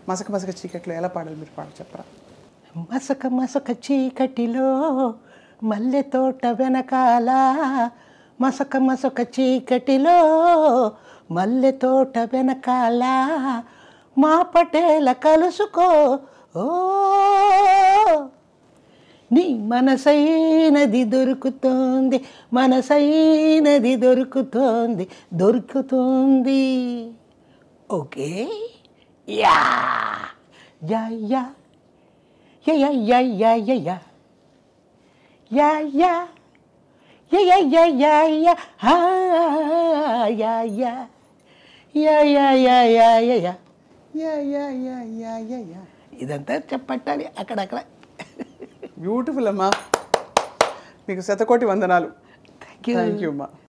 మసక మసక చీకట్లో ఎలా పాడాలి మీరు పాట చెప్పరా మసక మసక చీకటిలో మల్లె తోట వెనకాల మసక మసక చీకటిలో మల్లె తోట వెనకాల మా పటేల కలుసుకో ఓ నీ మనసైనది దొరుకుతోంది మనసైనది దొరుకుతోంది దొరుకుతోంది ఓకే యా యా యా యా యా యా యా యా యా యా యా యా యా యా యా హా యా యా యా యా యా యా యా యా యా యా యా యా యా యా ఇదంతా చెప్పట్టాలి అక్కడక్కడ బ్యూటిఫుల్ అమ్మా మీకు శతకోటి వందనాలు థ్యాంక్ యూ థ్యాంక్ యూ అమ్మా